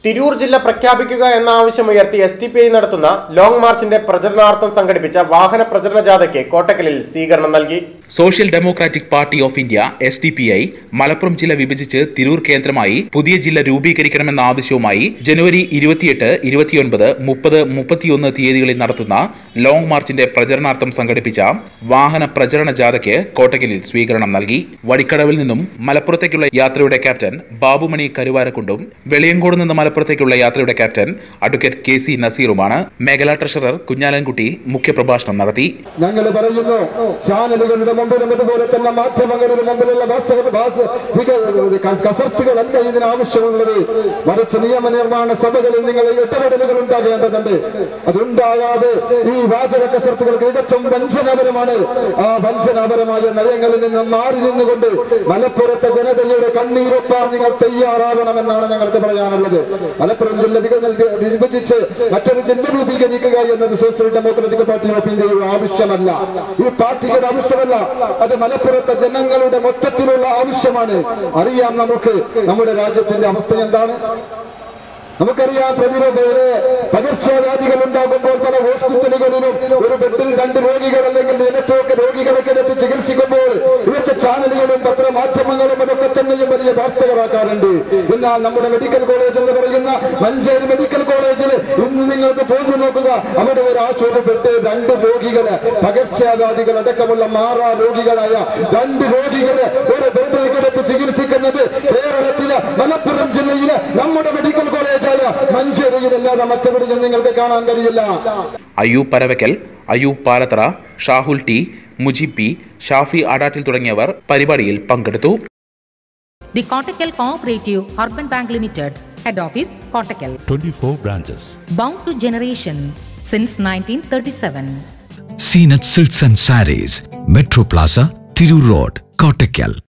തിരൂർ ജില്ല പ്രഖ്യാപിക്കുക എന്ന ആവശ്യമുയർത്തി എസ് ടി പി ഐ നടത്തുന്ന ലോങ് മാർച്ചിന്റെ പ്രചരണാർത്ഥം സംഘടിപ്പിച്ച വാഹന പ്രചരണ ജാഥയ്ക്ക് കോട്ടക്കലിൽ സ്വീകരണം നൽകി social democratic party of India S D P I Malappuram ജില്ല വിഭജിച്ച് തിരൂർ കേന്ദ്രമായി പുതിയ ജില്ല രൂപീകരിക്കണമെന്ന ആവശ്യവുമായി ജനുവരി ഇരുപത്തിയെട്ട് ഇരുപത്തിയൊൻപത് മുപ്പത് മുപ്പത്തിയൊന്ന് തീയതികളിൽ നടത്തുന്ന ലോങ് മാർച്ചിന്റെ പ്രചരണാർത്ഥം സംഘടിപ്പിച്ച വാഹന പ്രചരണ ജാഥയ്ക്ക് കോട്ടക്കലിൽ സ്വീകരണം നൽകി വടിക്കടവിൽ നിന്നും മലപ്പുറത്തേക്കുള്ള യാത്രയുടെ ക്യാപ്റ്റൻ ബാബുമണി കരുവാരക്കുണ്ടും വെളിയങ്കോട് നിന്ന് മലപ്പുറത്തേക്കുള്ള യാത്രയുടെ ക്യാപ്റ്റൻ അഡ്വക്കേറ്റ് കെ സി നസീറുമാണ് മേഖലാ ട്രഷറർ കുഞ്ഞാലൻകുട്ടി മുഖ്യപ്രഭാഷണം നടത്തി ഞങ്ങൾ പറയുന്നു ചാനലുകളുടെ മുമ്പിലും അതുപോലെ തന്നെ മാധ്യമങ്ങളുടെ മുമ്പിലുള്ള വാസ്തവ- വാസ്- വിക- ക- കസർത്തുകളല്ല ഇതിന് ആവശ്യമുള്ളത് മറിച്ച് നിയമനിർമ്മാണ സഭകളിൽ നിങ്ങൾ ഇടപെടലുകൾ ഉണ്ടാകേണ്ടതുണ്ട് അതുണ്ടാകാതെ ഈ വാചക കസർത്തുകൾ തികച്ചും വഞ്ചനാപരമാണ് ആ വഞ്ചനാപരമായ നയങ്ങളിൽ നിന്ന് മാറി നിന്നുകൊണ്ട് മലപ്പുറത്തെ ജനതയുടെ കണ്ണീരൊപ്പാൻ നിങ്ങൾ തയ്യാറാവണമെന്നാണ് ഞങ്ങൾക്ക് പറയാനുള്ളത് മലപ്പുറം ജില്ല വിക- വിഭജിച്ച് മറ്റൊരു ജില്ല രൂപീകരിക്കുക എന്നത് സോഷ്യൽ ഡെമോക്രാറ്റിക് പാർട്ടി ഓഫ് ഇന്ത്യയുടെ ആവശ്യമല്ല ഈ പാർട്ടിയുടെ ആവശ്യമല്ല അത് മലപ്പുറത്തെ ജനങ്ങളുടെ മൊത്തത്തിലുള്ള ആവശ്യമാണ് അറിയാം നമുക്ക് നമ്മുടെ രാജ്യത്തിന്റെ അവസ്ഥ എന്താണ് നമുക്കറിയാം പ്രതിരോധയുടെ പകർച്ചവ്യാധികൾ ഉണ്ടാകുമ്പോൾ പല ഹോസ്പിറ്റലുകളിലും ഒരു ബെഡിൽ രണ്ട് രോഗികൾ അല്ലെങ്കിൽ നിലത്തൊക്കെ രോഗികളെ കിടത്തി ചികിത്സിക്കുമ്പോൾ ഇവിടുത്തെ ചാനലുകളും പത്രമാധ്യമങ്ങളും അതൊക്കെ തന്നെയും വലിയ വാർത്തകളാക്കാറുണ്ട് എന്നാൽ നമ്മുടെ മെഡിക്കൽ കോളേജ് എന്ന് പറയുന്ന മഞ്ചേരി മെഡിക്കൽ കോളേജിൽ ഇന്ന് നിങ്ങൾക്ക് പോയി നോക്കുക അവിടെ ഒരു ആശുപത്രി ബെഡ് രണ്ട് രോഗികള് പകർച്ചവ്യാധികൾ അടക്കമുള്ള മാറാ രോഗികളായ രണ്ട് രോഗികള് ഒരു ബെഡിൽ കിടത്തി ചികിത്സിക്കുന്നത് കേരളത്തിലെ മലപ്പുറം ജില്ലയിലെ നമ്മുടെ മെഡിക്കൽ കോളേജായ മഞ്ചേരിയിലല്ലാതെ മറ്റെവിടെയും നിങ്ങൾക്ക് കാണാൻ കഴിയില്ല അയ്യൂബ് പരവയ്ക്കൽ അയ്യൂബ് പാലത്തറ ഷാഹുൽ ടി മുജീബ് പി ഷാഫി ആടാട്ടിൽ തുടങ്ങിയവർ പരിപാടിയിൽ പങ്കെടുത്തു The Kottakkal Cooperative Urban Bank Limited, Head Office, Kottakkal. 24 branches. Bound to generation since 1937. Seen at Silks and Saris, Metro Plaza, Thiru Road, Kottakkal.